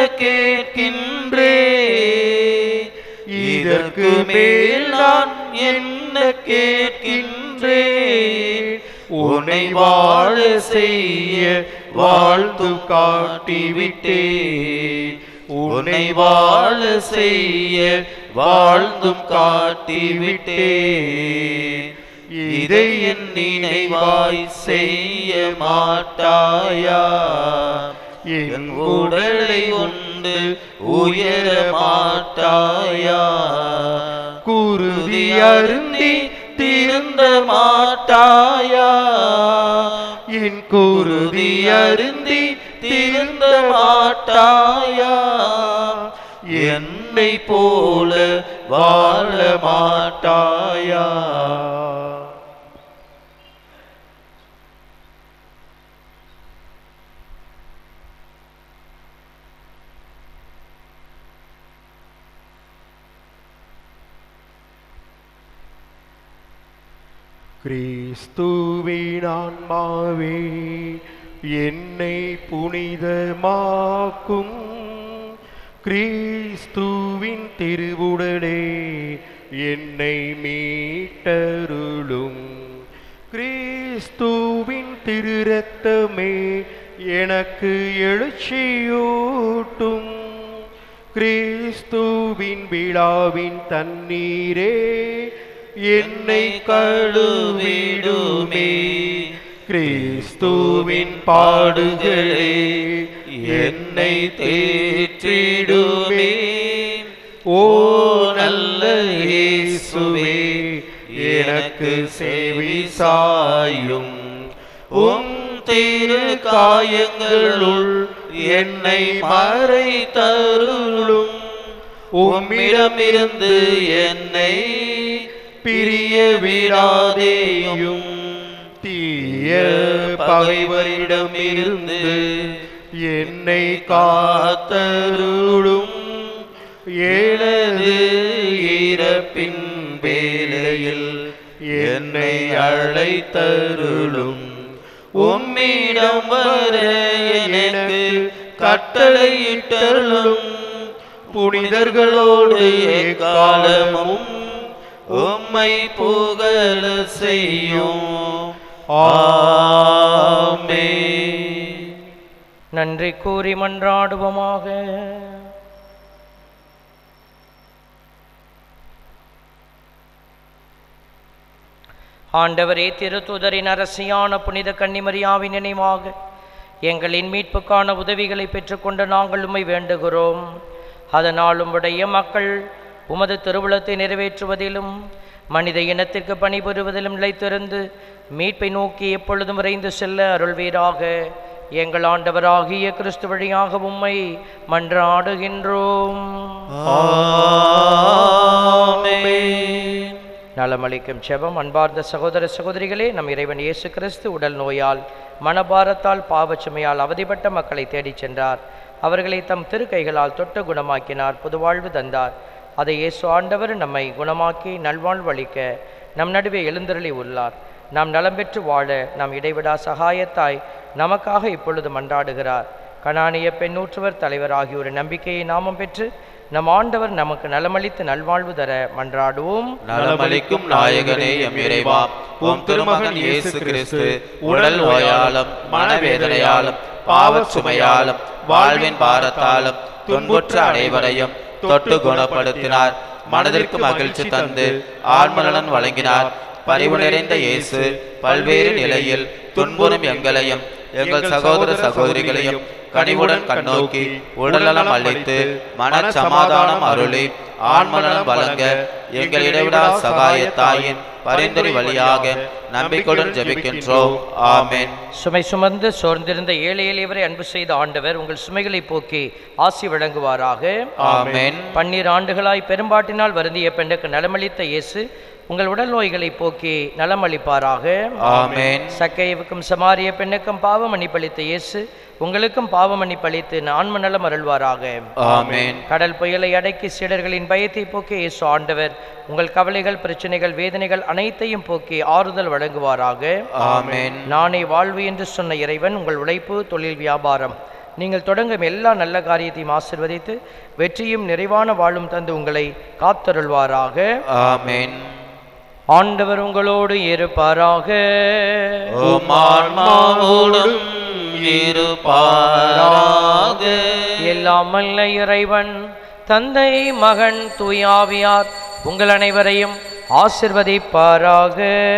கேட்கின்றேன் இதற்கு மேல் நான் என்ன கேட்கின்றேன் உன்னை வாழ செய்ய வாழ்ந்து காட்டிவிட்டேன் உன்னை வாழ செய்ய வாழ்ந்தும் காட்டிவிட்டேன் இதை என் நினைவாய் செய்ய மாட்டாயா என் உடலை உண்டு உயர மாட்டாயா குருதி அருந்தி திருந்த மாட்டாயா என் குருதி அருந்தி திருந்த மாட்டாயா என்னை போல வாழ மாட்டாயா கிறிஸ்துவின் ஆன்மாவே என்னை புனிதமாக்கும் கிறிஸ்துவின் திருவுடலே என்னை மீட்டருளும் கிறிஸ்துவின் திருரத்தமே எனக்கு எழுச்சியூட்டும் கிறிஸ்துவின் விழாவின் தண்ணீரே என்னை கழுவிடுமே கிறிஸ்துவின் பாடுகளே என்னை தேற்றிடுமே ஓ நல்ல இயேசுவே எனக்கு செவி சாயும் உம் திரு காயங்களுள் என்னை மறை தருளும் உம்மிடமிருந்து என்னை பிரிய விடாதேயும் தீய பகைவரிடமிருந்து என்னை காத்தருளும் எனது இறப்பின் வேளையில் என்னை அழைத்தருளும் உம்மிடம் வர எனக்கு கட்டளையிட்டருளும் புனிதர்களோடு எக்காலமும் உம்மை புகழ செய்யும் ஆமென் நன்றி கூறி மன்றாடுவோமாக ஆண்டவரே திருத்துதரின் அரசியான புனித கன்னிமரியாவின் நினைவாக எங்களின் மீட்புக்கான உதவிகளை பெற்றுக்கொண்டு நாங்கள் உம்மை வேண்டுகிறோம் அதனால் உம்முடைய மக்கள் உமது திருவுளத்தை நிறைவேற்றுவதிலும் மனித இனத்திற்கு பணிபுரிவதிலும் நிலைத்திருந்து மீட்பை நோக்கி எப்பொழுதும் விரைந்து செல்ல அருள்வீராக எங்கள் ஆண்டவராகிய கிறிஸ்து வழியாக உம்மை மன்றாடுகின்றோம் ஆமென் நலமளிக்கும் செபம் அன்பார்ந்த சகோதர சகோதரிகளே நம் இறைவன் இயேசு கிறிஸ்து உடல் நோயால் மனபாரத்தால் பாவச்சுமையால் அவதிப்பட்ட மக்களை தேடிச் சென்றார் அவர்களை தம் திருக்கைகளால் தொட்டு குணமாக்கினார் புதுவாழ்வு தந்தார் அதை இயேசு ஆண்டவர் நம்மை குணமாக்கி நல்வாழ்வு அளிக்க நம் நடுவே எழுந்தருளி உள்ளார் நாம் நலம் பெற்று வாழ நாம் இடைவிடா சகாயத்தாய் நமக்காக இப்பொழுது மன்றாடுகிறார் கனானிய பெண்ணூற்றுவர் தலைவர் ஆகியோர் நம்பிக்கையை நாமம் பெற்று நம் ஆண்டவர் நமக்கு நலமளித்து நல்வாழ்வு தர மன்றாடுவோம் நலமளிக்கும் நாயகனே எம் இறைவா உம் திருமகன் இயேசு கிறிஸ்து உடல் நோயாலும் மனவேதனையாலும் பாவச் சுமையாலும் வாழ்வின் பாரத்தாலும் துன்புற்ற அனைவரையும் தொட்டு குணப்படுத்தினார் மனதிற்கு மகிழ்ச்சி தந்து ஆன்மநலன் வழங்கினார் பரிவு நிறைந்த இயேசு பல்வேறு நிலையில் துன்புறும் எங்களையும் எங்கள் சகோதர சகோதரிகளையும் கனிவுடன் கண்ணோக்கி உடல்நலம் அளித்து மன சமாதானம் அருளி ஆன்மநலம் வழங்க எங்கள் இடைவிடா சகாய தாயின் பரிந்துரை வழியாக நம்பிக்கையுடன் ஜெபிக்கின்றோம் ஆமென் சுமை சுமந்து சோர்ந்திருந்த ஏழை எளியவரை அன்பு செய்த ஆண்டவர் உங்கள் சுமைகளை போக்கி ஆசி வழங்குவாராக ஆமென் பன்னீர் ஆண்டுகளாய் பெரும்பாட்டினால் வருந்திய பெண்ணுக்கு நலமளித்த இயேசு உங்கள் உடல் நோய்களை போக்கி நலமளிப்பாராக ஆமென் சக்கைவுக்கும் சமாரிய பெண்ணுக்கும் பாவ மன்னிப்பளித்த இயேசு உங்களுக்கும் பாவ மன்னிப்பளித்து ஆன்ம நலம் அருள்வாராக ஆமென் கடல் புயலை அடக்கி சீடர்களின் பயத்தை போக்கி இயேசு ஆண்டவர் உங்கள் கவலைகள் பிரச்சனைகள் வேதனைகள் அனைத்தையும் போக்கி ஆறுதல் வழங்குவாராக ஆமென் நானே வாழ்வு என்று சொன்ன இறைவன் உங்கள் உழைப்பு தொழில் வியாபாரம் நீங்கள் தொடங்கும் எல்லா நல்ல காரியத்தையும் ஆசிர்வதித்து வெற்றியும் நிறைவான வாழும் தந்து உங்களை காத்தருள்வாராக ஆமென் ஆண்டவர் உங்களோடு இருப்பாராக உம் ஆன்மாவோடும் இருப்பாராக எல்லாம் வல்ல இறைவன் தந்தை மகன் தூயாவியார் உங்கள் அனைவரையும் ஆசிர்வதிப்பாராக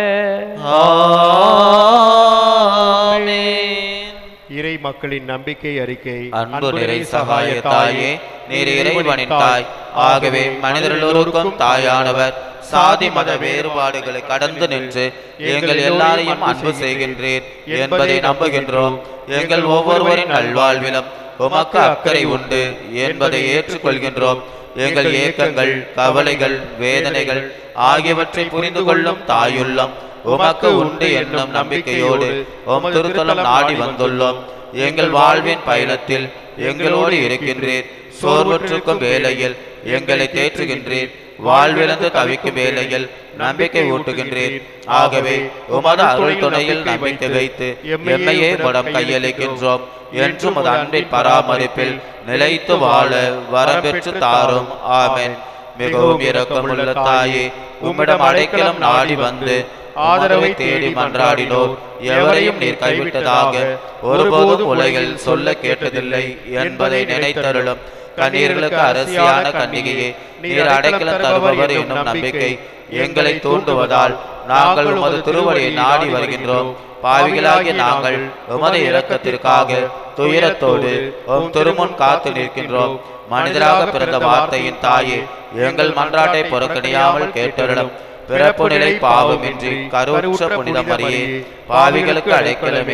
ஆமென் இறை மக்களின் நம்பிக்கை அறிக்கை அன்பு நிறை சகாய தாயே நீர் இறைவனின் தாய் ஆகவே மனிதர்களோருக்கும் தாயானவர் சாதி மத வேறுபாடுகளை கடந்து நின்று எங்கள் எல்லாரையும் அன்பு செய்கின்றீர் என்பதை நம்புகின்றோம் எங்கள் ஒவ்வொருவரின் நல்வாழ்விலும் உமக்கு அக்கறை உண்டு என்பதை ஏற்றுக்கொள்கின்றோம் எங்கள் ஏக்கங்கள் கவலைகள் வேதனைகள் ஆகியவற்றை புரிந்து கொள்ளும் தாயுள்ளம் உமக்கு உண்டு என்னும் நம்பிக்கையோடு உம் திருத்தலம் நாடி வந்துள்ளோம் எங்கள் வாழ்வின் பயணத்தில் எங்களோடு இருக்கின்றீர் சோர்வற்றுக்கும் வேளையில் எங்களை தேற்றுகின்றீர் வாழ்விழந்து தவிக்கும் வேளையில் நம்பிக்கை ஊட்டுகின்றீர் ஆகவே உமது அருள் துணையில் நம்பிக்கை வைத்து எம்மையே படம் கையளிக்கின்றோம் என்றும் உமது அன்பின் பராமரிப்பில் நிலைத்து வாழ வரம்பெற்று தாரும் ஆமென் மிகவும் இரக்கமுள்ள தாயே உம்மிடம் அடைக்கலம் நாடி வந்து ஆதரவை தேடி மன்றாடினோர் எவரையும் நீர் கைவிட்டதாக ஒருபோதும் உலகில் சொல்ல கேட்டதில்லை என்பதை நினைத்தருளும் கண்ணீர்களுக்கு அரசியான கன்னிகையே நீர் அடைக்கலம் தருபவர் என்னும் நம்பிக்கை எங்களை தூண்டுவதால் நாங்கள் உமது திருவடியை நாடி வருகின்றோம் பாவிகளாகிய நாங்கள் உமது இரக்கத்திற்காக துயரத்தோடு உம் திருமுன் காத்து நிற்கின்றோம் மனிதராக பிறந்த வார்த்தையின் தாயே எங்கள் மன்றாட்டை புறக்கணியாமல் கேட்டருளும் பிறப்பு நிலை பாவமின்றி கருவுற்ற புனித மரியே பாவிகளுக்கு அடைக்கலமே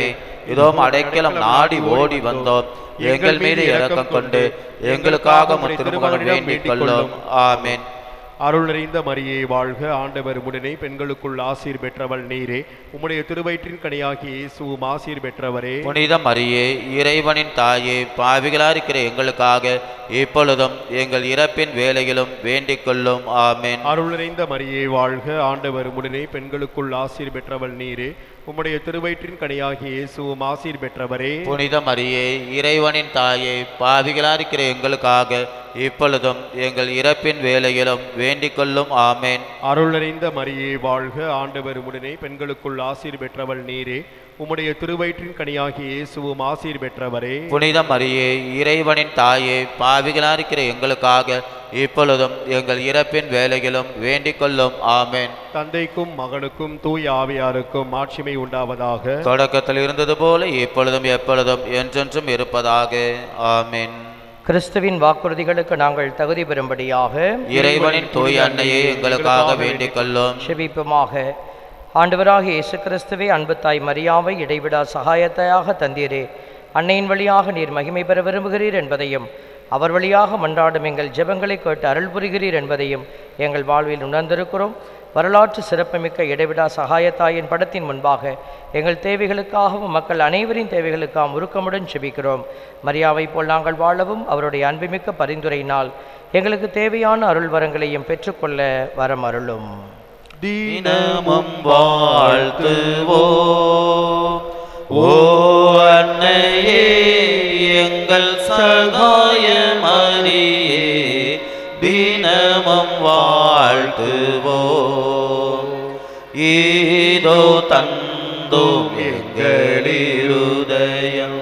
இதோ அடைக்கலம் நாடி ஓடி வந்தோம் எங்கள் மீது இரக்கம் கொண்டு எங்களுக்காக உமது திருமகன் வேண்டிக் கொள்ளும் ஆமென் அருள் நிறைந்த மரியே வாழ்க ஆண்டவர் உடனே பெண்களுக்குள் ஆசீர் பெற்றவள் நீரே உம்முடைய திருவயிற்றின் கனியாகி இயேசுவும் ஆசீர் பெற்றவரே புனித மரியே இறைவனின் தாயே பாவிகளாயிருக்கிற எங்களுக்காக இப்பொழுதும் எங்கள் இறப்பின் வேலையிலும் வேண்டிக் கொள்ளும் ஆமென் அருள் நிறைந்த மரியே வாழ்க ஆண்டவர் உடனே பெண்களுக்குள் ஆசீர் பெற்றவள் நீரே உம்முடைய திருவயிற்றின் கனியாகி இயேசுவும் ஆசீர் பெற்றவரே புனித மரியே இறைவனின் தாயே பாவிகளாயிருக்கிற எங்களுக்காக இப்பொழுதும் எங்கள் இறப்பின் வேலையிலும் வேண்டிக் கொள்ளும் ஆமென் அருள் நிறைந்த மரியே வாழ்க ஆண்டவர் உடனே பெண்களுக்குள் ஆசீர் பெற்றவள் நீரே உம்முடைய திருவயிற்றின் கனியாகி இயேசுவும் ஆசீர் பெற்றவரே புனித மரியே இறைவனின் தாயே பாவிகளாயிருக்கிற எங்களுக்காக இப்பொழுதும் எங்கள் இறப்பின் வேலையிலும் வேண்டிக் கொள்ளும் ஆமென் தந்தைக்கும் மகனுக்கும் தூய ஆவியாருக்கும் மாட்சிமை உண்டாவதாக தொடக்கத்தில் இருந்தது போல இப்பொழுதும் எப்பொழுதும் என்றென்றும் இருப்பதாக ஆமென் கிறிஸ்துவின் வாக்குறுதிகளுக்கு நாங்கள் தகுதி பெறும்படியாக இறைவனின் தூய அன்னையே எங்களுக்காக வேண்டிக் கொள்ளும் செபிப்புமாக ஆண்டவராகிய இயேசு கிறிஸ்துவே அன்பு தாய் மரியாவை இடைவிடா சகாயத்தையாக தந்தீரே அன்னையின் வழியாக நீர் மகிமை பெற விரும்புகிறீர் என்பதையும் அவர் வழியாக மன்றாடும் எங்கள் ஜெபங்களை கேட்டு அருள் புரிகிறீர் என்பதையும் எங்கள் வாழ்வில் உணர்ந்திருக்கிறோம் வரலாற்று சிறப்புமிக்க இடைவிடா சகாயத்தாயின் படத்தின் முன்பாக எங்கள் தேவைகளுக்காகவும் மக்கள் அனைவரின் தேவைகளுக்காகவும் உருக்கமுடன் செபிக்கிறோம் மரியாவை போல் நாங்கள் வாழவும் அவருடைய அன்புமிக்க பரிந்துரையினால் எங்களுக்கு தேவையான அருள் வரங்களையும் பெற்றுக்கொள்ள வரம் அருளும் தினமும் வாழ்த்துவோ ஓ அன்னையே எங்கள் சகாயமரியே தினமும் வாழ்த்துவோ ஏதோ தந்தோம் எங்களிருதயம்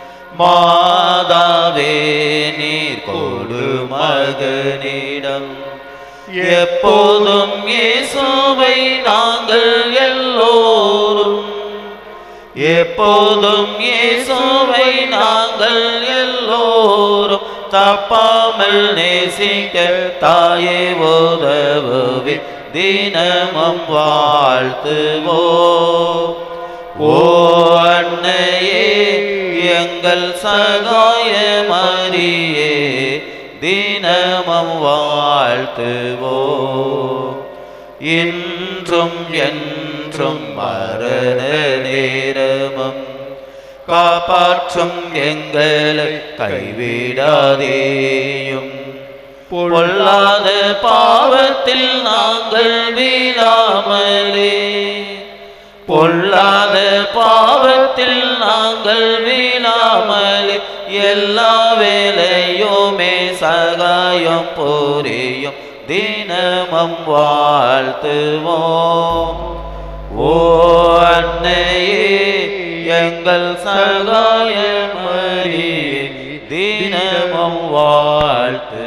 மாதாவே நீர் கொடு மகனிடம் எப்போதும் இயேசுவை நாங்கள் எல்லோரும் எப்போதும் இயேசுவை நாங்கள் எல்லோரும் தப்பாமல் நேசிக்க தாயே உதவுவி தினமும் வாழ்த்துவோம் ஓ அன்னையே எங்கள் சகாயமரியே தினமும் வாழ்த்துவோம் இன்றும் என்றும் மரண நேரமும் காப்பாற்றும் எங்களை கைவிடாதேயும் பொல்லாத பாவத்தில் நாங்கள் வீழாமலே பொல்லாத பாவத்தில் நாங்கள் வீழாமலே எல்லா வேலையுமே சகாயம் புரியும் தினமும் வாழ்த்துவோம் ஓ அன்னையே எங்கள் சகாயமரியே தினமும் வாழ்த்து